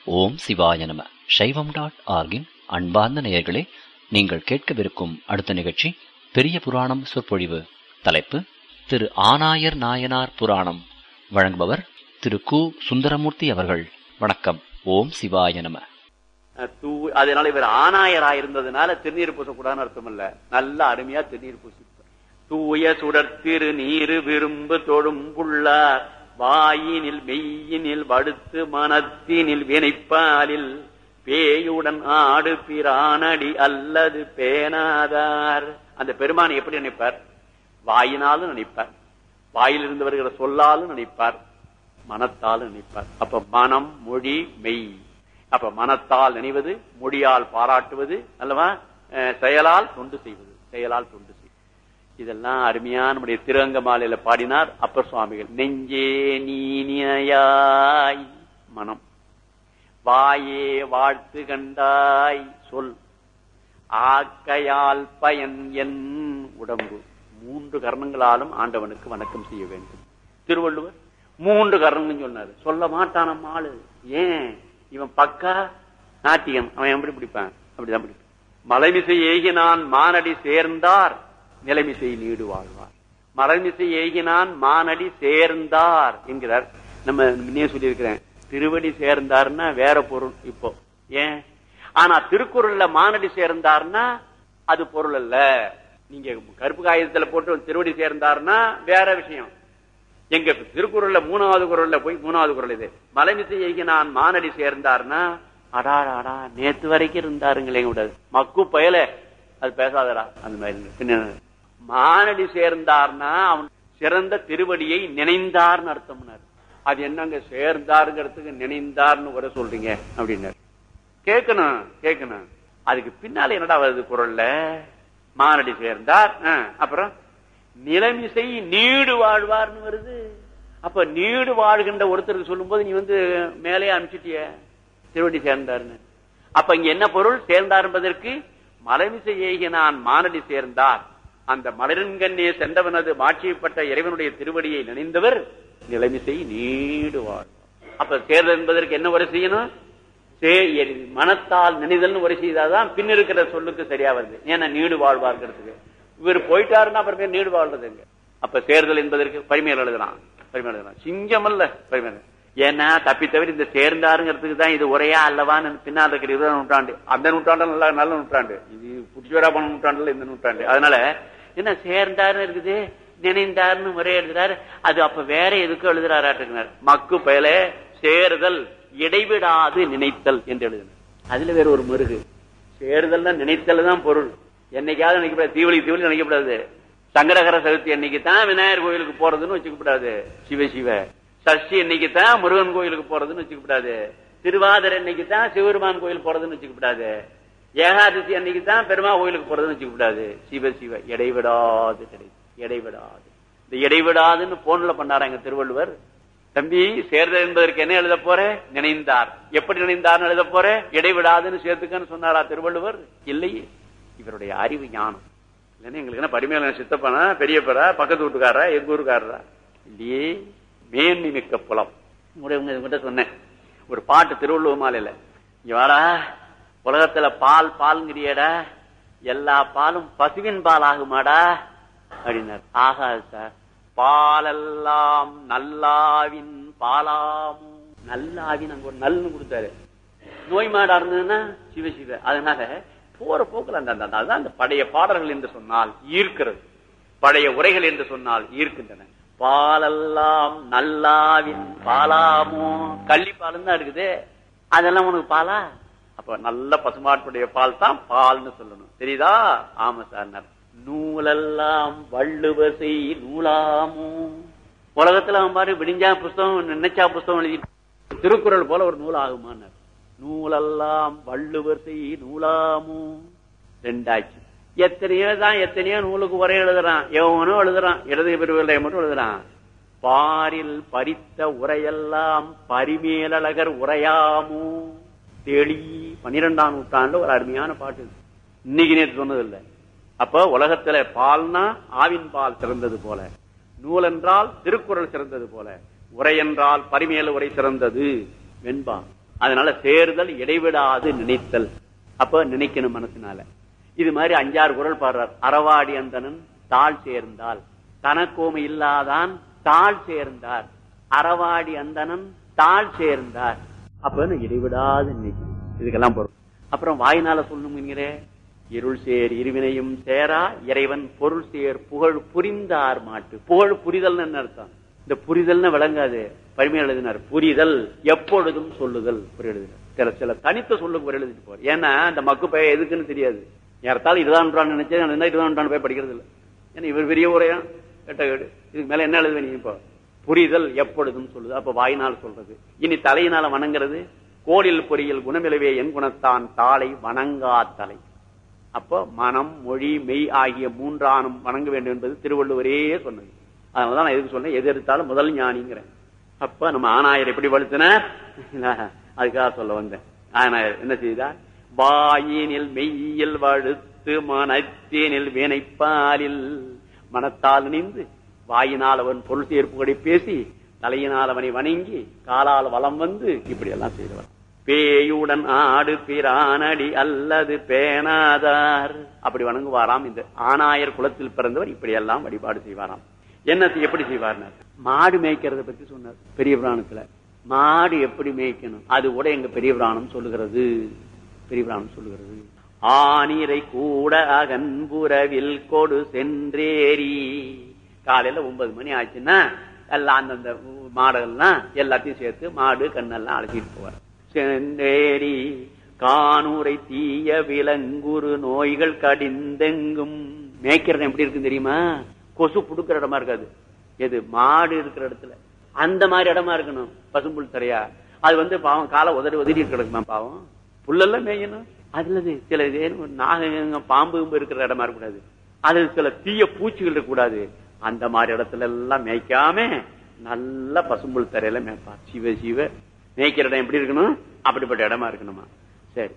ஓம் சிவாய நம சைவம் டாட் ஆர்கின் அன்பார்ந்த நேயர்களே நீங்கள் கேட்கவிருக்கும் அடுத்த நிகழ்ச்சி பெரிய புராணம் சொற்பொழிவு தலைப்பு திரு ஆனாயர் நாயனார் புராணம் வழங்குபவர் திரு கு சுந்தரமூர்த்தி அவர்கள் வணக்கம் ஓம் சிவாய நம தூ அதனால இவர் ஆணாயராக இருந்ததுனால திருநீர் பூசக்கூடாதுன்னு அர்த்தம் இல்ல நல்ல அருமையா திருநீர் பூசி தூய சுடர் திரு நீரு விரும்பு தொழும் புள்ளார் வாயினில் மெய்யினில் வடுத்து மனத்தினில் வினைப்பாலில் பேயுடன் ஆடு பிரானடி அல்லது பேனாதார் அந்த பெருமானை எப்படி நினைப்பார் வாயினாலும் நினைப்பார் வாயிலிருந்து வருகிற சொல்லாலும் நினைப்பார் மனத்தாலும் நினைப்பார் அப்ப மனம் மொழி மெய் அப்ப மனத்தால் நினைவது மொழியால் பாராட்டுவது அல்லவா அஹ் செயலால் தொண்டு செய்வது செயலால் தொண்டு செய்வது இதெல்லாம் அருமையான நம்முடைய திருஅங்க மாலையில பாடினார் அப்பர் சுவாமிகள் நெஞ்சே நீனியாய் மனம் வாயே வாழ்த்து கண்டாய் சொல் ஆக்கையால் பயன் என் உடம்பு மூன்று கர்ணங்களாலும் ஆண்டவனுக்கு வணக்கம் செய்ய வேண்டும் திருவள்ளுவர் மூன்று கர்ணங்கள் சொன்னாரு சொல்ல மாட்டான் நம்ம ஆளு ஏன் இவன் பக்கா நாட்டியம் அவன் எப்படி பிடிப்பான் அப்படிதான் பிடிப்பான் மலைமிசை ஏகினான் மானடி சேர்ந்தார் நிலைமிசை நீடு வாழ்வார் மலைமிசை ஏகினான் மானடி சேர்ந்தார் என்கிறார் நம்ம முன்னே சொல்லியிருக்கிறேன் திருவடி சேர்ந்தார்னா வேற பொருள் இப்போ ஏன் ஆனா திருக்குறள்ல மானடி சேர்ந்தார்னா அது பொருள் அல்ல நீங்க கருப்பு காகிதத்துல போட்டு திருவடி சேர்ந்தார்னா வேற விஷயம் எங்க திருக்குறள்ல மூணாவது குரல்ல போய் மூணாவது குரல் இது மலைமிசை எய்கினான் மானடி சேர்ந்தார்னா அடா அடா நேத்து வரைக்கும் இருந்தாருங்களே விடாது மக்கு பயல அது பேசாதடா அந்த மாதிரி பின்ன மானடி சேர்ந்தார்னா அவன் சிறந்த திருவடியை நினைந்தார்னு அர்த்தம்னாரு அது என்னங்க சேர்ந்தாருங்கிறதுக்கு நினைந்தார்னு வர சொல்றீங்க அப்படின்னாரு கேட்கணும் கேட்கணும் அதுக்கு பின்னால என்னடா வருது குரல்ல மானடி சேர்ந்தார் அப்புறம் நிலைமிசை நீடு வாழ்வார்னு வருது அப்ப நீடு வாழ்கின்ற ஒருத்தருக்கு சொல்லும் போது நீ வந்து மேலே அனுப்பிச்சிட்டிய திருவடி சேர்ந்தார்னு அப்ப இங்க என்ன பொருள் சேர்ந்தார் என்பதற்கு மலைமிசை ஏகினான் மானடி சேர்ந்தார் அந்த மலரின்கண்ணே சென்றவனது மாட்சியப்பட்ட இறைவனுடைய திருவடியை நினைந்தவர் நிலைமிசை நீடு வாழ்வார் அப்ப சேர்தல் என்பதற்கு என்ன வரை செய்யணும் மனத்தால் நினைதல்னு ஒரு செய்தாதான் பின் இருக்கிற சொல்லுக்கு சரியா வருது ஏன்னா நீடு வாழ்வார்ங்கிறதுக்கு இவர் போயிட்டாருன்னா அப்புறமே நீடு வாழ்றதுங்க அப்ப தேர்தல் என்பதற்கு பரிமையல் எழுதலாம் பரிமையல் எழுதலாம் சிங்கம் அல்ல பரிமையல் ஏன்னா தப்பி தவிர இந்த சேர்ந்தாருங்கிறதுக்கு தான் இது உரையா அல்லவான்னு பின்னால் இருக்கிற இருபதாம் நூற்றாண்டு அந்த நூற்றாண்டு நல்ல நல்ல நூற்றாண்டு இது புடிச்சுவரா போன நூற்றாண்டுல இந்த நூற்றாண்டு அதனால என்ன சேர்ந்தாருன்னு இருக்குது நினைந்தாருன்னு முறை எழுதுறாரு அது அப்ப வேற எதுக்கும் எழுதுறாராட்டுக்கிறார் மக்கு பயல சேருதல் இடைவிடாது நினைத்தல் என்று எழுதினார் அதுல வேற ஒரு மருகு சேருதல் நினைத்தல் தான் பொருள் என்னைக்காவது நினைக்கப்படாது தீவளி தீவளி நினைக்கப்படாது சங்கடகர சதுர்த்தி அன்னைக்கு தான் விநாயகர் கோயிலுக்கு போறதுன்னு வச்சுக்கப்படாது சிவ சிவ சஷ்டி அன்னைக்கு தான் முருகன் கோயிலுக்கு போறதுன்னு வச்சுக்கப்படாது திருவாதிரை அன்னைக்கு தான் சிவபெருமான் கோயில் போறதுன்னு வச்சுக்கப்படாது ஏகாதசி அன்னைக்கு தான் பெருமா கோயிலுக்கு போறதுன்னு வச்சுக்கப்படாது சிவ சிவ இடைவிடாது கிடையாது இடைவிடாது இந்த இடைவிடாதுன்னு போன்ல பண்ணாரா எங்க திருவள்ளுவர் தம்பி சேர்தல் என்பதற்கு என்ன எழுத போற நினைந்தார் எப்படி நினைந்தார்னு எழுத போற இடைவிடாதுன்னு சேர்த்துக்கன்னு சொன்னாரா திருவள்ளுவர் இல்லையே இவருடைய அறிவு ஞானம் இல்லைன்னா எங்களுக்கு என்ன பரிமையில சித்தப்பனா பெரியப்பரா பக்கத்து வீட்டுக்காரா எங்க ஊருக்காரரா இல்லையே மேன்மை மிக்க புலம் உங்ககிட்ட சொன்னேன் ஒரு பாட்டு திருவள்ளுவர் மாலையில இங்க வாடா உலகத்துல பால் பால்ங்கிறியடா எல்லா பாலும் பசுவின் பால் ஆகுமாடா அப்படின்னார் ஆகாது சார் பாலெல்லாம் நல்லாவின் பாலாமும் நல்லாவின் அங்க ஒரு நல்லு கொடுத்தாரு நோய் மாடா இருந்ததுன்னா சிவ சிவ அதனால போற போக்குல அந்த அதுதான் அந்த பழைய பாடல்கள் என்று சொன்னால் ஈர்க்கிறது பழைய உரைகள் என்று சொன்னால் ஈர்க்கின்றன பாலெல்லாம் நல்லாவின் பாலாமோ கள்ளிப்பாலும் தான் இருக்குது அதெல்லாம் உனக்கு பாலா அப்ப நல்ல பசுமாட்டுடைய பால் தான் பால்னு சொல்லணும் தெரியுதா ஆமா சார் நூலெல்லாம் வள்ளுவசை நூலாமோ உலகத்துல அவன் பாரு விடிஞ்சா புஸ்தகம் நினைச்சா புஸ்தகம் எழுதி திருக்குறள் போல ஒரு நூல் ஆகுமான்னார் நூலெல்லாம் வள்ளுவர் செய் நூலாமோ ரெண்டாச்சு எத்தனையோ தான் எத்தனையோ நூலுக்கு உரை எழுதுறான் எவனோ எழுதுறான் இடது பிரிவுகளை மட்டும் எழுதுறான் பாரில் பறித்த உரையெல்லாம் பரிமேலழகர் உரையாமோ தெளி பன்னிரெண்டாம் நூற்றாண்டுல ஒரு அருமையான பாட்டு இன்னைக்கு நேற்று சொன்னது இல்லை அப்ப உலகத்துல பால்னா ஆவின் பால் சிறந்தது போல நூல் என்றால் திருக்குறள் சிறந்தது போல உரை என்றால் பரிமேல உரை சிறந்தது வெண்பா அதனால சேர்தல் இடைவிடாது நினைத்தல் அப்ப நினைக்கணும் மனசுனால இது மாதிரி அஞ்சாறு குரல் பாடுறார் அறவாடி அந்தனன் தாழ் சேர்ந்தால் தனக்கோமை இல்லாதான் தாழ் சேர்ந்தார் அறவாடி அந்தனன் தாழ் சேர்ந்தார் அப்ப இடைவிடாது நினைக்கணும் இதுக்கெல்லாம் பொருள் அப்புறம் வாயினால சொல்லணுங்கிறே இருள் சேர் இருவினையும் சேரா இறைவன் பொருள் சேர் புகழ் புரிந்தார் மாட்டு புகழ் புரிதல் அர்த்தம் இந்த புரிதல்னு விளங்காது பரிமை எழுதினார் புரிதல் எப்பொழுதும் சொல்லுதல் எழுதினார் சில சில தனித்த சொல்லுக்கு ஒரு எழுதிட்டு போற ஏன்னா இந்த மக்கு பைய எதுக்குன்னு தெரியாது யார்த்தாலும் இதுதான் நினைச்சேன் இதுதான் போய் படிக்கிறது இல்லை ஏன்னா இவர் பெரிய உரையா கெட்ட கேடு இதுக்கு மேல என்ன எழுதுவேன் இப்போ புரிதல் எப்பொழுதும் சொல்லுது அப்ப வாயினால் சொல்றது இனி தலையினால வணங்குறது கோடில் பொறியில் குணமிலவே என் குணத்தான் தாளை வணங்கா தலை அப்போ மனம் மொழி மெய் ஆகிய மூன்றானும் வணங்க வேண்டும் என்பது திருவள்ளுவரே சொன்னது அதனாலதான் நான் எதுக்கு சொன்னேன் எது எடுத்தாலும் முதல் ஞானிங்கிறேன் அப்ப நம்ம ஆனாயர் எப்படி வலுத்தினார் அதுக்காக சொல்ல வந்தேன் ஆனாயர் என்ன செய்தார் வாயினில் மெய்யில் வழுத்து மனத்தேனில் வினைப்பாலில் மனத்தால் நினைந்து வாயினால் அவன் பொருள் சேர்ப்புகளை பேசி தலையினால் அவனை வணங்கி காலால் வலம் வந்து இப்படி எல்லாம் செய்தவர் பேயுடன் ஆடு பிரானடி அல்லது பேனாதார் அப்படி வணங்குவாராம் இந்த ஆனாயர் குலத்தில் பிறந்தவர் இப்படி எல்லாம் வழிபாடு செய்வாராம் என்ன எப்படி செய்வார் மாடு மேய்க்கிறத பத்தி சொன்னார் பெரிய புராணத்துல மாடு எப்படி மேய்க்கணும் அது கூட எங்க பெரிய புராணம் சொல்லுகிறது பெரிய புராணம் சொல்லுகிறது ஆனிரை கூட அகன்புறவில் கொடு சென்றேரி காலையில ஒன்பது மணி ஆச்சுன்னா எல்லாம் அந்தந்த மாடுகள்லாம் எல்லாத்தையும் சேர்த்து மாடு கண்ணெல்லாம் அழைச்சிட்டு போவார் சென்றேரி கானூரை தீய விலங்குரு நோய்கள் கடிந்தெங்கும் மேய்க்கிறது எப்படி இருக்கு தெரியுமா கொசு புடுக்கிற இடமா இருக்காது எது மாடு இருக்கிற இடத்துல அந்த மாதிரி இடமா இருக்கணும் பசும்புல் தரையா அது வந்து பாவம் காலை உதறி உதறி கிடக்குமா பாவம் புல்லெல்லாம் மேயணும் அதுல சில நாக பாம்பு இருக்கிற இடமா இருக்கக்கூடாது அது சில தீய பூச்சிகள் இருக்கக்கூடாது அந்த மாதிரி இடத்துல எல்லாம் மேய்க்காம நல்ல பசும்புல் தரையில மேய்ப்பா சிவ சிவ மேய்க்கிற இடம் எப்படி இருக்கணும் அப்படிப்பட்ட இடமா இருக்கணுமா சரி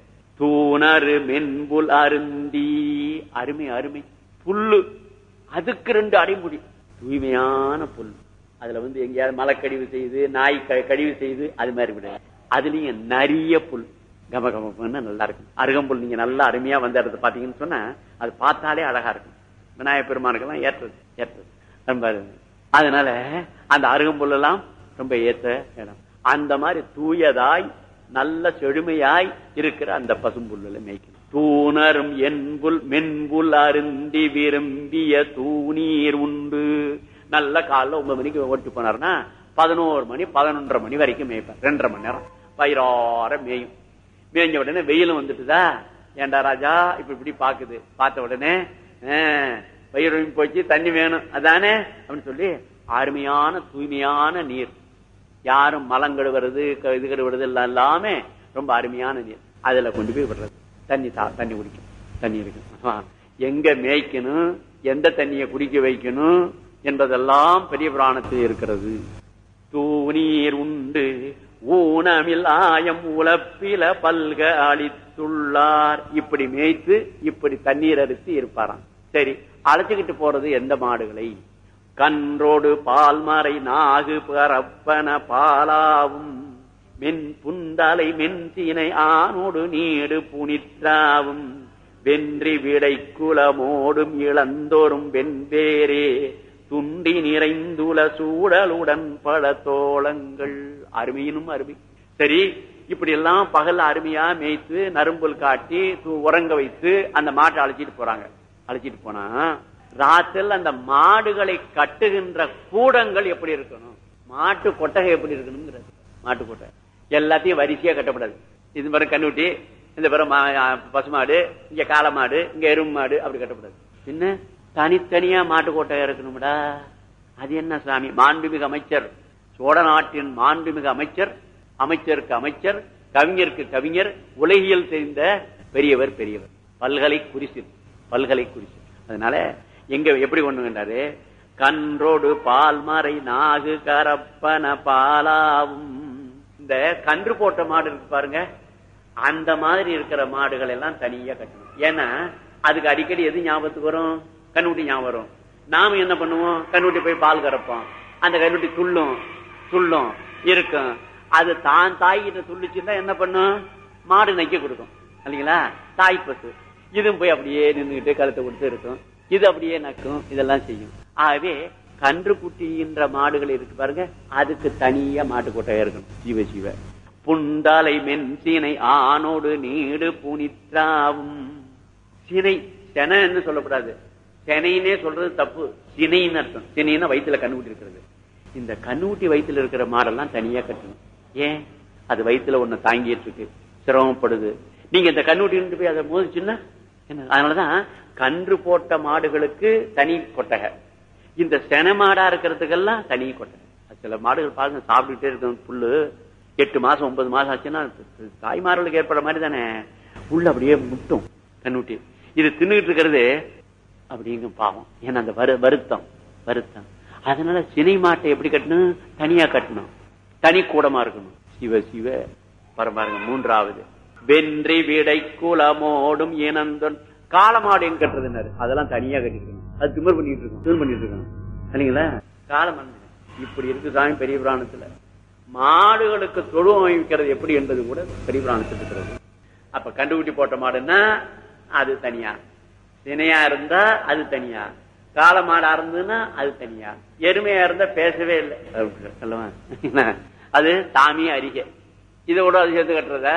தூணரு மென்புல் அருந்தி அருமை அருமை புல்லு அதுக்கு ரெண்டு அடைமுடி தூய்மையான புல் அதுல வந்து எங்கேயாவது மலைக்கழிவு செய்து நாய் கழிவு செய்து அது மாதிரி விட அதுலயும் நிறைய புல் கம கமன்னு நல்லா இருக்கும் அருகம்புல் நீங்க நல்லா அருமையா வந்த இடத்த பாத்தீங்கன்னு சொன்னா அது பார்த்தாலே அழகா இருக்கும் விநாயகர் பெருமானுக்கெல்லாம் ஏற்றது ஏற்றது ரொம்ப அதனால அந்த அருகம்புல் எல்லாம் ரொம்ப ஏற்ற இடம் அந்த மாதிரி தூயதாய் நல்ல செழுமையாய் இருக்கிற அந்த பசும்புல்ல மேய்க்கணும் தூணரும் என்புல் மென்புல் அருந்தி விரும்பிய தூணீர் உண்டு நல்ல காலைல ஒன்பது மணிக்கு ஓட்டு போனார்னா பதினோரு மணி பதினொன்றரை மணி வரைக்கும் மேய்ப்பார் ரெண்டரை மணி நேரம் பயிரார மேயும் மேய்ஞ்ச உடனே வெயிலும் வந்துட்டுதா ஏண்டா ராஜா இப்ப இப்படி பாக்குது பார்த்த உடனே பயிரும் போச்சு தண்ணி வேணும் அதானே அப்படின்னு சொல்லி அருமையான தூய்மையான நீர் யாரும் மலம் கழுவுறது இது கழுவுறது எல்லாம் எல்லாமே ரொம்ப அருமையான நீர் அதுல கொண்டு போய் விடுறது தண்ணி தண்ணி குடிக்கும் தண்ணி இருக்கும் எங்க மேய்க்கணும் எந்த தண்ணியை குடிக்க வைக்கணும் என்பதெல்லாம் பெரிய புராணத்தில் இருக்கிறது தூணீர் உண்டு ஊனமில் ஆயம் உழப்பில பல்க அளித்துள்ளார் இப்படி மேய்த்து இப்படி தண்ணீர் அரிசி இருப்பாராம் சரி அழைச்சுக்கிட்டு போறது எந்த மாடுகளை கன்றோடு பால்மறை நாகு பரப்பன பாலாவும் மென் புந்தலை மென்சினை ஆனோடு நீடு புனிற்றாவும் வென்றி விடை குலமோடும் இளந்தோறும் வெண்பேரே துண்டி நிறைந்துல சூழலுடன் பல தோளங்கள் அருமையினும் அருமை சரி இப்படி எல்லாம் பகல் அருமையா மேய்த்து நரும்புல் காட்டி உறங்க வைத்து அந்த மாட்டை அழைச்சிட்டு போறாங்க அழைச்சிட்டு போனா ராத்திரில் அந்த மாடுகளை கட்டுகின்ற கூடங்கள் எப்படி இருக்கணும் மாட்டு கொட்டகை எப்படி இருக்கணுங்கிறது மாட்டு கொட்டகை எல்லாத்தையும் வரிசையா கட்டப்படாது இது பிறகு கண்ணுட்டி இந்த பிறகு பசுமாடு இங்க காளை மாடு இங்க எறும்பு மாடு அப்படி கட்டப்படாது என்ன தனித்தனியா மாட்டு கொட்டகை இருக்கணும்டா அது என்ன சாமி மாண்புமிகு அமைச்சர் சோழ நாட்டின் மாண்புமிகு அமைச்சர் அமைச்சருக்கு அமைச்சர் கவிஞருக்கு கவிஞர் உலகியல் தெரிந்த பெரியவர் பெரியவர் பல்கலை குறிசி பல்கலை குறிசி அதனால எங்க எப்படி கொண்டு வேண்டாரு கன்றோடு பால்மறை நாகு கரப்பன பாலாவும் இந்த கன்று போட்ட மாடு இருக்கு பாருங்க அந்த மாதிரி இருக்கிற மாடுகள் எல்லாம் தனியா கட்டணும் ஏன்னா அதுக்கு அடிக்கடி எது ஞாபகத்துக்கு வரும் கண்ணுட்டி ஞாபகம் வரும் நாம என்ன பண்ணுவோம் கண்ணுட்டி போய் பால் கறப்போம் அந்த கண்ணுட்டி துள்ளும் துள்ளும் இருக்கும் அது தான் தாய்கிட்ட துள்ளிச்சுன்னா என்ன பண்ணும் மாடு நைக்க கொடுக்கும் இல்லைங்களா தாய் பசு இதுவும் போய் அப்படியே நின்றுகிட்டு கழுத்தை கொடுத்து இருக்கும் இது அப்படியே நக்கும் இதெல்லாம் செய்யும் ஆகவே கன்று குட்டின்ற மாடுகள் இருக்கு பாருங்க அதுக்கு தனியா மாட்டு கொட்டையா இருக்கணும் ஜீவ ஜீவ புண்டாலை மென் சீனை ஆணோடு நீடு புனித்ராவும் சினை செனன்னு சொல்லக்கூடாது செனைன்னே சொல்றது தப்பு சினைன்னு அர்த்தம் சினைன்னா வயிற்றுல கண்ணுக்குட்டி இருக்கிறது இந்த கண்ணுக்குட்டி வயிற்றுல இருக்கிற மாடெல்லாம் தனியா கட்டணும் ஏன் அது வயிற்றுல ஒண்ணு தாங்கிட்டு இருக்கு சிரமப்படுது நீங்க இந்த கண்ணுக்குட்டி போய் அதை மோதிச்சுன்னா என்ன அதனாலதான் கன்று போட்ட மாடுகளுக்கு தனி கொட்டகை இந்த சென மாடா இருக்கிறதுக்கெல்லாம் தனி கொட்டகை சில மாடுகள் பாருங்க சாப்பிட்டுட்டே இருக்கும் புல்லு எட்டு மாசம் ஒன்பது மாசம் ஆச்சுன்னா தாய்மார்களுக்கு ஏற்படுற மாதிரி தானே புல்லு அப்படியே முட்டும் கண்ணுட்டி இது தின்னுட்டு இருக்கிறது அப்படிங்க பாவம் ஏன்னா அந்த வரு வருத்தம் வருத்தம் அதனால சினை மாட்டை எப்படி கட்டணும் தனியா கட்டணும் தனி கூடமா இருக்கணும் சிவ சிவ பரமாருங்க மூன்றாவது வென்றி விடை குலமோடும் இனந்தொன் காலமாடு எங்க கட்டுறதுன்னாரு அதெல்லாம் தனியா கட்டிருக்கணும் அது திமிர் பண்ணிட்டு இருக்கணும் திமிர் பண்ணிட்டு இருக்கணும் இல்லைங்களா காலமன் இப்படி இருக்கு சாமி பெரிய புராணத்துல மாடுகளுக்கு தொழு அமைக்கிறது எப்படி என்பது கூட பெரிய புராணத்தில் இருக்கிறது அப்ப கண்டுகுட்டி போட்ட மாடுன்னா அது தனியா சினையா இருந்தா அது தனியா காளை மாடா இருந்ததுன்னா அது தனியா எருமையா இருந்தா பேசவே இல்லை அல்லவா? அது தாமி அருகே இதோட அது சேர்த்து கட்டுறத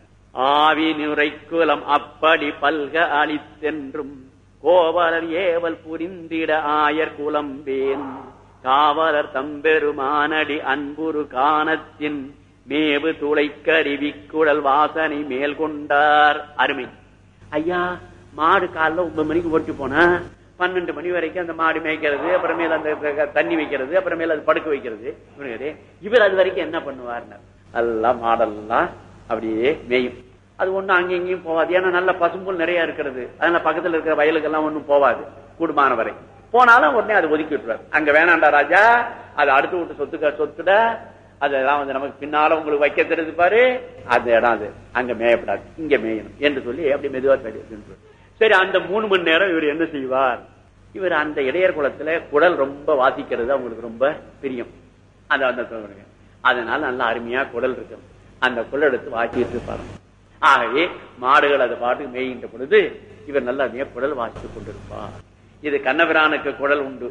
ஆவி நுரை குலம் அப்படி பல்க அளித்தென்றும் கோவலர் ஏவல் புரிந்திட ஆயர் குலம்பேன் காவலர் தம்பெருமானடி அன்புரு காணத்தின் மேவு துளைக்கருவி குழல் வாசனை மேல் கொண்டார் அருமை ஐயா மாடு காலைல ஒன்பது மணிக்கு ஓட்டி போனா பன்னெண்டு மணி வரைக்கும் அந்த மாடு மேய்க்கிறது அப்புறமேல அந்த தண்ணி வைக்கிறது அப்புறமேல அது படுக்க வைக்கிறது இவனுக்கு இவர் அது வரைக்கும் என்ன பண்ணுவார் எல்லாம் மாடெல்லாம் அப்படியே மேயும் அது ஒண்ணும் அங்கேயும் இங்கேயும் போகாது ஏன்னா நல்ல பசும்புல் நிறைய இருக்கிறது அதனால பக்கத்துல இருக்கிற வயலுக்கெல்லாம் ஒண்ணும் போகாது கூடுமான வரை போனாலும் உடனே அதை ஒதுக்கி விட்டுருவார் அங்க வேணாண்டா ராஜா அதை அடுத்து விட்டு சொத்துக்க சொத்துட அதெல்லாம் வந்து நமக்கு பின்னால உங்களுக்கு வைக்க தெரிஞ்சு பாரு அந்த இடம் அது அங்க மேயப்படாது இங்க மேயணும் என்று சொல்லி அப்படி மெதுவா தடி சரி அந்த மூணு மணி நேரம் இவர் என்ன செய்வார் இவர் அந்த இடையர் குளத்துல குடல் ரொம்ப வாசிக்கிறது அவங்களுக்கு ரொம்ப பிரியம் அந்த அந்த சொல்லுங்க அதனால நல்ல அருமையா குடல் இருக்கும் அந்த குடல் எடுத்து வாசிட்டு இருப்பாரு ஆகவே மாடுகள் அதை பாட்டுக்கு மேய்கின்ற பொழுது இவர் நல்ல அருமையா குடல் வாசித்துக் கொண்டிருப்பார் இது கண்ணபிரானுக்கு குடல் உண்டு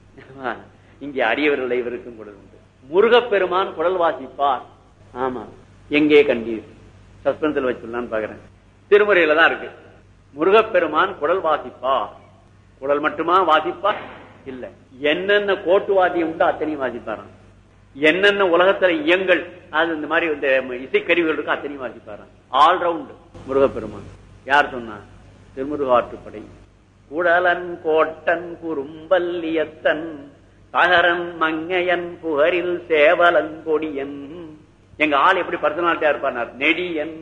இங்கே அடியவர்கள் இவருக்கும் குடல் உண்டு முருகப்பெருமான் குடல் வாசிப்பார் ஆமா எங்கே கண்டீர் சஸ்பென்ஸில் வச்சுலான்னு பாக்குறேன் திருமுறையில தான் இருக்கு முருகப்பெருமான் குடல் வாசிப்பார் குடல் மட்டுமா வாசிப்பார் இல்ல என்னென்ன கோட்டு வாத்தியம் உண்டோ அத்தனையும் வாசிப்பாராம் என்னென்ன உலகத்துல இயங்கள் அது இந்த மாதிரி இந்த இசைக்கருவிகள் இருக்கு அத்தனையும் வாசிப்பாராம் ஆல்ரவுண்ட் முருகப்பெருமான் யார் சொன்னா திருமுருகாற்றுப்படை குடலன் கோட்டன் குறும்பல்லியத்தன் தகரன் மங்கையன் புகரில் சேவலன் கொடியன் எங்க ஆள் எப்படி பர்சனாலிட்டியா இருப்பார் நெடியன்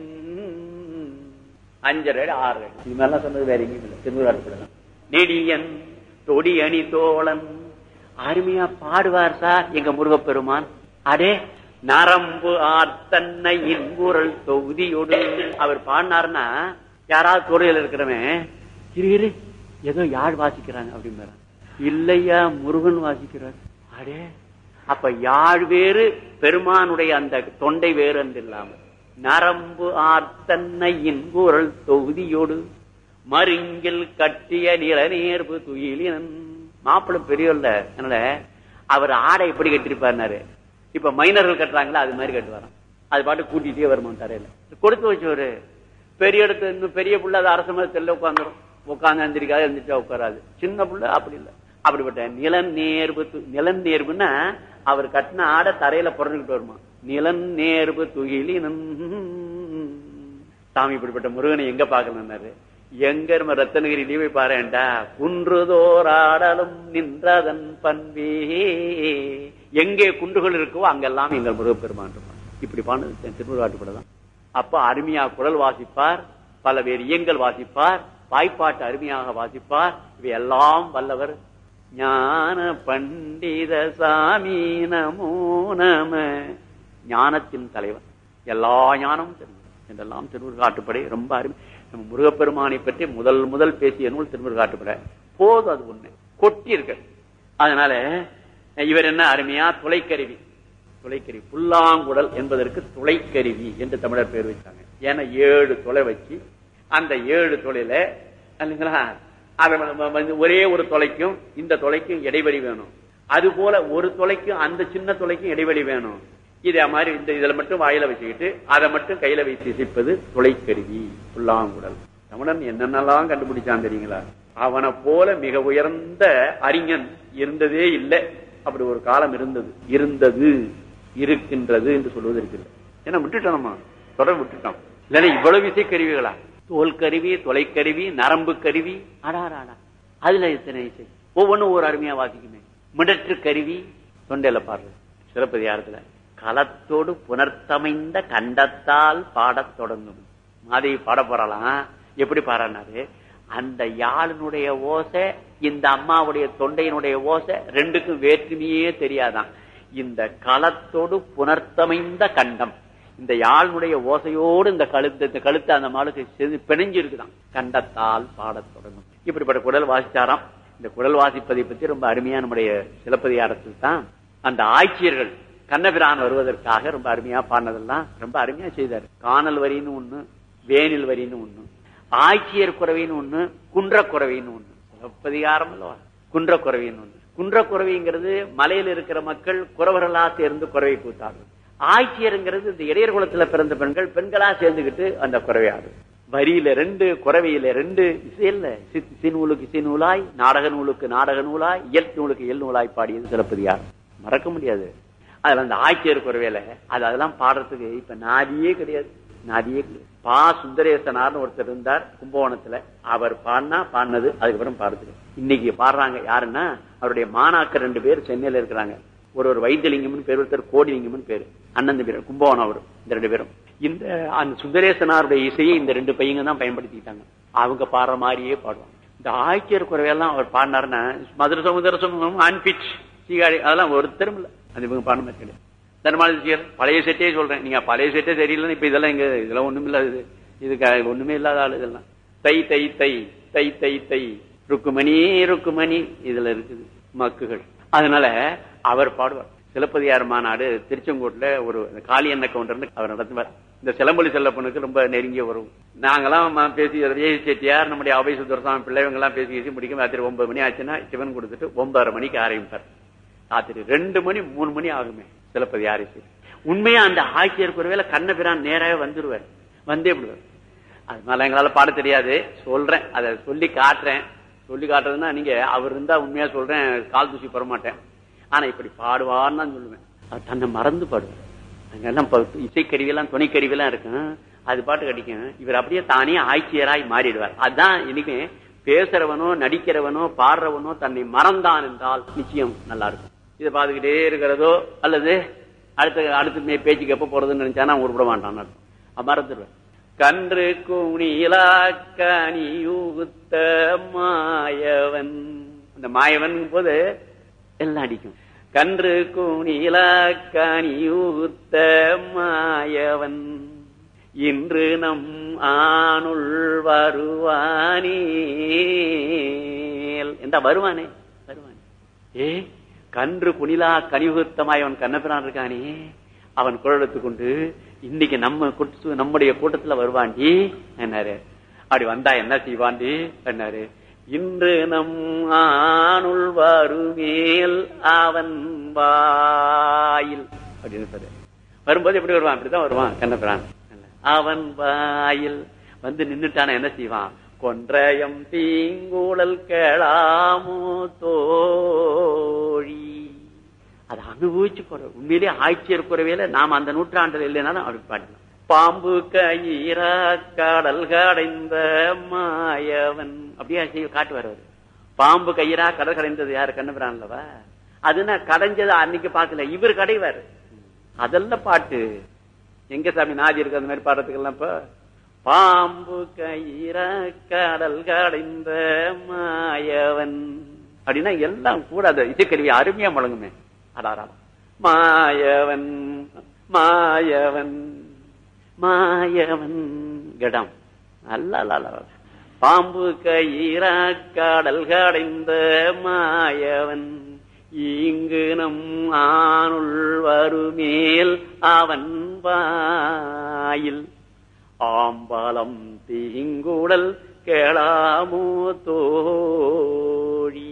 அஞ்சரை ஆறு இது மாதிரிலாம் சொன்னது வேற எங்கேயும் இல்லை திருமுருகாற்றுப்படை தான் நெடியன் தொடி அணி தோழன் அருமையா பாடுவார் சார் எங்க முருகப்பெருமான் அடே நரம்பு ஆர்த்தன்னை இன்புரல் தொகுதியோடு அவர் பாடினார்னா யாராவது துறையில் இருக்கிறவன் இரு இரு ஏதோ யாழ் வாசிக்கிறாங்க அப்படின்னு இல்லையா முருகன் வாசிக்கிறார் அடே அப்ப யாழ் வேறு பெருமானுடைய அந்த தொண்டை வேறு என்று இல்லாமல் நரம்பு ஆர்த்தன்னை இன்புரல் தொகுதியோடு மருங்கில் கட்டிய நிலநேர்வு துயிலினன் மாப்பிள்ளை பெரியவர்ல அதனால அவர் ஆடை எப்படி கட்டிருப்பாரு இப்ப மைனர்கள் கட்டுறாங்களா அது மாதிரி கட்டுவாராம் அது பாட்டு கூட்டிட்டே வருமா தரையில கொடுத்து வச்சவரு பெரிய இடத்து இன்னும் பெரிய புள்ள அது அரச மதத்தில் உட்காந்துரும் உட்காந்து எந்திரிக்காது எந்திரிச்சா உட்காராது சின்ன புள்ள அப்படி இல்லை அப்படிப்பட்ட நிலன் நேர்வு நிலன் நேர்வுன்னா அவர் கட்டின ஆடை தரையில புறந்துகிட்டு வருமா நிலன் நேர்வு துகிலினன் சாமி இப்படிப்பட்ட முருகனை எங்க பாக்கணும்னாரு எங்க நம்ம ரத்தனகிரியிலே போய் பாருண்டா குன்றுதோராடலும் நின்றதன் பண்பே எங்கே குன்றுகள் இருக்கோ அங்கெல்லாம் எங்கள் முருகப்பெருமான் இருப்பான் இப்படி பாடு திருமுருகாட்டுப்படலாம் அப்ப அருமையா குரல் வாசிப்பார் பல வேறு இயங்கள் வாசிப்பார் வாய்ப்பாட்டு அருமையாக வாசிப்பார் இவை எல்லாம் வல்லவர் ஞான பண்டித சாமி நமோ நம ஞானத்தின் தலைவன் எல்லா ஞானமும் தெரியும் என்றெல்லாம் திருமுருகாட்டுப்படை ரொம்ப அருமை நம்ம முருகப்பெருமானை பற்றி முதல் முதல் பேசிய நூல் திருமுருகாட்டுப்படை போதும் அது ஒண்ணு கொட்டி இருக்கு அதனால இவர் என்ன அருமையா துளைக்கருவி துளைக்கருவி புல்லாங்குடல் என்பதற்கு துளைக்கருவி என்று தமிழர் பேர் வச்சாங்க ஏன்னா ஏழு துளை வச்சு அந்த ஏழு துளையில இல்லைங்களா அதை நம்ம வந்து ஒரே ஒரு தொலைக்கும் இந்த தொலைக்கும் இடைவெளி வேணும் அது போல ஒரு தொலைக்கும் அந்த சின்ன தொலைக்கும் இடைவெளி வேணும் இதே மாதிரி இந்த இதுல மட்டும் வாயில வச்சுக்கிட்டு அதை மட்டும் கையில வைத்து இசைப்பது துளைக்கருவி புல்லாங்குடல் தமிழன் என்னென்னலாம் கண்டுபிடிச்சான் தெரியுங்களா அவனை போல மிக உயர்ந்த அறிஞன் இருந்ததே இல்லை அப்படி ஒரு காலம் இருந்தது இருந்தது இருக்கின்றது என்று சொல்வது இருக்கிறது ஏன்னா விட்டுட்டோம் நம்ம தொடர் விட்டுட்டோம் இல்லைன்னா இவ்வளவு இசைக்கருவிகளா தோல் கருவி தொலைக்கருவி நரம்பு கருவி அடாராடா அதுல எத்தனை இசை ஒவ்வொன்றும் ஒரு அருமையா வாசிக்குமே மிடற்று கருவி தொண்டையில பாடுறது சிறப்பதிகாரத்துல களத்தோடு புனர்த்தமைந்த கண்டத்தால் பாடத் தொடங்கும் மாதவி பாட போறாளாம் எப்படி பாடுறாரு அந்த யாழினுடைய ஓசை இந்த அம்மாவுடைய தொண்டையினுடைய ஓசை ரெண்டுக்கும் வேற்றுமையே தெரியாதான் இந்த களத்தோடு புனர்த்தமைந்த கண்டம் இந்த யாழினுடைய ஓசையோடு இந்த கழுத்து இந்த கழுத்து அந்த மாளுக்கு செது- பிணைஞ்சு இருக்குதான் கண்டத்தால் பாடத் தொடங்கும் இப்படிப்பட்ட குடல் வாசிச்சாராம் இந்த குடல் வாசிப்பதை பத்தி ரொம்ப அருமையா நம்முடைய சிலப்பதிகாரத்தில் தான் அந்த ஆட்சியர்கள் கண்ணபிரான் வருவதற்காக ரொம்ப அருமையா பாடினதெல்லாம் ரொம்ப அருமையா செய்தார் காணல் வரின்னு ஒண்ணு வேனில் வரின்னு ஒண்ணு ஆட்சியர் குறவின்னு ஒண்ணு குன்றக்குறவின்னு ஒண்ணு சிலப்பதிகாரம் அல்லவா குன்றக்குறவின்னு ஒண்ணு குன்றக்குறவிங்கிறது மலையில இருக்கிற மக்கள் குறவர்களா சேர்ந்து குறவை கூத்தாடுறது ஆட்சியருங்கிறது இந்த இடையர் குலத்துல பிறந்த பெண்கள் பெண்களா சேர்ந்துகிட்டு அந்த குறவையாடு வரியில ரெண்டு குறவையில ரெண்டு இசையில இசை நூலுக்கு இசை நூலாய் நாடக நூலுக்கு நாடக நூலாய் இயல் நூலுக்கு இயல் நூலாய் பாடியது சிலப்பதிகார் மறக்க முடியாது அதுல அந்த ஆட்சியர் குறவையில அது அதெல்லாம் பாடுறதுக்கு இப்ப நாதியே கிடையாது நாதியே கிடையாது பா சுந்தரேசனார்னு ஒருத்தர் இருந்தார் கும்பகோணத்துல அவர் பாடினா பாடினது அதுக்கப்புறம் பாடுறது இன்னைக்கு பாடுறாங்க யாருன்னா அவருடைய மாணாக்கர் ரெண்டு பேர் சென்னையில இருக்கிறாங்க ஒரு ஒரு வைத்தியலிங்கம்னு பேர் ஒருத்தர் கோடிலிங்கம்னு பேரு அண்ணன் தம்பி கும்பகோணம் அவர் இந்த ரெண்டு பேரும் இந்த அந்த சுந்தரேசனாருடைய இசையை இந்த ரெண்டு பையங்க தான் பயன்படுத்திக்கிட்டாங்க அவங்க பாடுற மாதிரியே பாடுவாங்க இந்த ஆய்ச்சியர் குறைவெல்லாம் அவர் பாடினாருன்னா மதுர சமுதிர சமூகம் அன்பிச் சீகாழி அதெல்லாம் ஒருத்தரும் இல்லை அது இவங்க பாடின மாதிரி கிடையாது தர்மாதிசியர் பழைய செட்டே சொல்றேன் நீங்க பழைய செட்டே சரியில்லைன்னு இப்ப இதெல்லாம் இங்க இதெல்லாம் ஒண்ணுமே இல்லாத இது இதுக்கு ஒண்ணுமே இல்லாத ஆளு இதெல்லாம் தை தை தை தை தை தை ருக்குமணி ருக்குமணி இதுல இருக்குது மக்குகள் அதனால அவர் பாடுவார் சிலப்பதிகார மாநாடு திருச்செங்கோட்டுல ஒரு காளியண்ண கவுண்டர்னு அவர் நடத்துவார் இந்த சிலம்பொலி செல்லப்பனுக்கு ரொம்ப நெருங்கிய வரும் நாங்கெல்லாம் ம- பேசி விஜய் செட்டியார் நம்முடைய அவை சுந்தரசாமி பிள்ளைவங்க எல்லாம் பேசி பேசி முடிக்கும் ராத்திரி ஒன்பது மணி ஆச்சுன்னா சிவன் கொடுத்துட்டு ஒன்பதரை மணிக்கு ஆரம்பிப்பார் ராத்திரி ரெண்டு மணி மூணு மணி ஆகுமே சிலப்பதிகார இசை உண்மையா அந்த ஆட்சியர் குறைவேல கண்ணபிரான் நேராக வந்துருவார் வந்தே விடுவார் அதனால எங்களால பாட தெரியாது சொல்றேன் அதை சொல்லி காட்டுறேன் சொல்லி காட்டுறதுன்னா நீங்க அவர் இருந்தா உண்மையா சொல்றேன் கால் தூசி பெற மாட்டேன் ஆனா இப்படி பாடுவார்னு தான் சொல்லுவேன் அவர் தன்னை மறந்து பாடுவார் அங்கெல்லாம் ப- இசைக்கருவியெல்லாம் துணைக்கருவியெல்லாம் இருக்கும் அது பாட்டு கிடைக்கும் இவர் அப்படியே தானே ஆட்சியராய் மாறிடுவார் அதான் இன்னைக்கு பேசுறவனோ நடிக்கிறவனோ பாடுறவனோ தன்னை மறந்தான் என்றால் நிச்சயம் நல்லா இருக்கும் இதை பார்த்துக்கிட்டே இருக்கிறதோ அல்லது அடுத்த அடுத்த மே- பேச்சுக்கு எப்ப போறதுன்னு நினைச்சானா உருப்பட மாட்டான் அர்த்தம் மறந்துடுவேன் கன்று குணிலா கனியூத்த மாயவன் அந்த மாயவன் போது எல்லாம் அடிக்கும் கன்று குணிலா கனியூத்த மாயவன் இன்று நம் ஆணுள் வருவானேல் எந்த வருவானே வருவானே ஏ கன்று குணிலா கனிவுத்தமாய் அவன் கண்ணபிரான் இருக்கானே அவன் குழலத்து கொண்டு இன்னைக்கு நம்ம கூட்டு- நம்முடைய கூட்டத்துல வருவாண்டி என்னாரு அப்படி வந்தா என்ன செய்வாண்டி என்னாரு இன்று நம் ஆணுள் வருமேல் அவன் வாயில் அப்படின்னு சொல்லு வரும்போது எப்படி வருவான் அப்படிதான் வருவான் கண்ணபிரான் அவன் வாயில் வந்து நின்னுட்டான என்ன செய்வான் கொன்றயம் தீங்கூழல் கேளாமோ தோழி அதை அனுபவிச்சு போற உண்மையிலேயே ஆட்சியர் குறைவையில நாம் அந்த நூற்றாண்டில் இல்லைனாலும் அப்படி பாடலாம் பாம்பு கயிறா கடல் கடைந்த மாயவன் அப்படியே செய்ய காட்டுவார் அவரு பாம்பு கயிறா கடல் கடைந்தது யாரு கண்ணபிரான்லவா அதுனா கடைஞ்சது அன்னைக்கு பார்க்கல இவர் கடைவார் அதெல்லாம் பாட்டு எங்க சாமி நாதி இருக்கு அந்த மாதிரி பாடுறதுக்கெல்லாம் இப்ப பாம்பு கயிற கடல் கடைந்த மாயவன் அப்படின்னா எல்லாம் கூட அந்த இசைக்கருவி அருமையா முழங்குமே அடாரா மாயவன் மாயவன் மாயவன் கடம் அல்ல அல்ல, அல்ல பாம்பு கயிற கடல் கடைந்த மாயவன் இங்கு நம் ஆணுள் வருமேல் அவன் வாயில் ஆம்பலம் தீங்குடல் கேளாமோ தோழி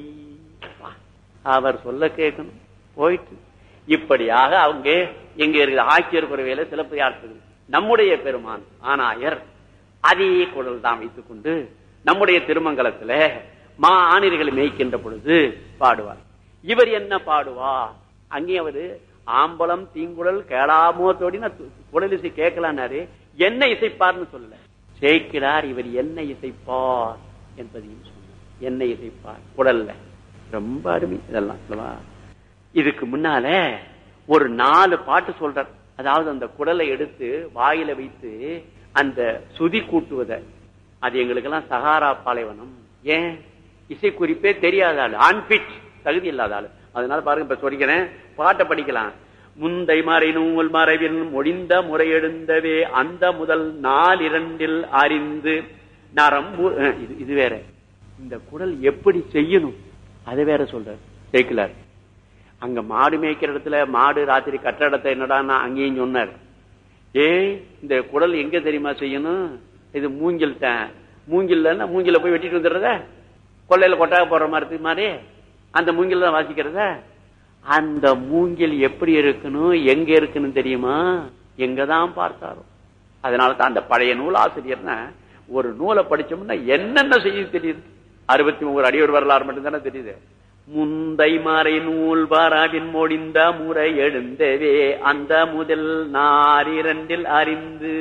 அவர் சொல்ல கேட்கணும் போயிட்டு இப்படியாக அவங்க எங்க இருக்கிற ஆட்சியர் குறைவையில சிலப்பதிகாரத்துக்கு நம்முடைய பெருமான் ஆனாயர் அதே குடல் தான் வைத்துக் கொண்டு நம்முடைய திருமங்கலத்துல மா ஆணிர்களை மேய்க்கின்ற பொழுது பாடுவார் இவர் என்ன பாடுவா அங்கே அவரு ஆம்பலம் தீங்குழல் கேளாமோ தோடினா குடல் இசை கேட்கலான்னாரு என்ன இசைப்பார்னு சொல்லல சேர்க்கிறார் இவர் என்ன இசைப்பார் என்பதையும் சொன்னார் என்ன இசைப்பார் குடல்ல ரொம்ப அருமை இதெல்லாம் அல்லவா? இதுக்கு முன்னால ஒரு நாலு பாட்டு சொல்றார் அதாவது அந்த குடலை எடுத்து வாயில வைத்து அந்த சுதி கூட்டுவத அது எங்களுக்கெல்லாம் சகாரா பாலைவனம் ஏன் இசை குறிப்பே தெரியாத ஆளு அன்பிட் தகுதி இல்லாத ஆளு அதனால பாருங்க இப்ப சொல்லிக்கிறேன் பாட்டை படிக்கலாம் முந்தை மறை நூல் மறைவில் மொழிந்த முறையெடுந்தவே அந்த முதல் நாலிரண்டில் அறிந்து நரம்பு அஹ், இது இது வேற இந்த குடல் எப்படி செய்யணும் அது வேற சொல்றார் சேர்க்கலார் அங்க மாடு மேய்க்கிற இடத்துல மாடு ராத்திரி கட்டுற இடத்த என்னடான்னா அங்கேயும் சொன்னார் ஏய் இந்த குடல் எங்க தெரியுமா செய்யணும் இது மூங்கில் தான் மூங்கில்னா மூங்கில போய் வெட்டிட்டு வந்துடுறத கொள்ளையில கொட்டாக போடுற மாதிரி மாதிரி அந்த மூங்கில் தான் வாசிக்கிறத அந்த மூங்கில் எப்படி இருக்கணும் எங்க இருக்கணும் தெரியுமா எங்கதான் பார்த்தாரோ அதனால தான் அந்த பழைய நூல் ஆசிரியர்னா ஒரு நூலை படிச்சோம்னா என்னென்ன செய்ய தெரியுது அறுபத்தி மூணு அடியோர் வரலாறு மட்டும்தானே தெரியுது முந்தை மறை நூல் பாராவின் மொழிந்த முறை எழுந்தவே அந்த முதல் நாரிரண்டில் அறிந்து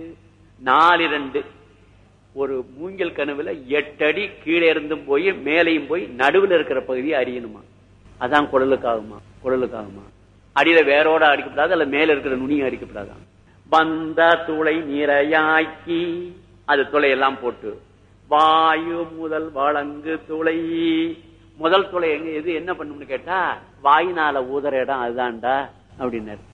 நாலிரண்டு ஒரு மூங்கில் கனவுல எட்டு அடி கீழே இருந்தும் போய் மேலையும் போய் நடுவில் இருக்கிற பகுதியை அறியணுமா அதான் குடலுக்காகுமா குடலுக்காகுமா அடியில வேரோட அடிக்கப்படாது அல்ல மேல இருக்கிற நுனியும் அடிக்கப்படாதான் வந்த துளை நிறையாக்கி அது துளையெல்லாம் போட்டு வாயு முதல் வழங்கு துளை முதல் துளை எங்க எது என்ன பண்ணும்னு கேட்டா வாயினால ஊதுற இடம் அதுதான்டா அப்படின்னாரு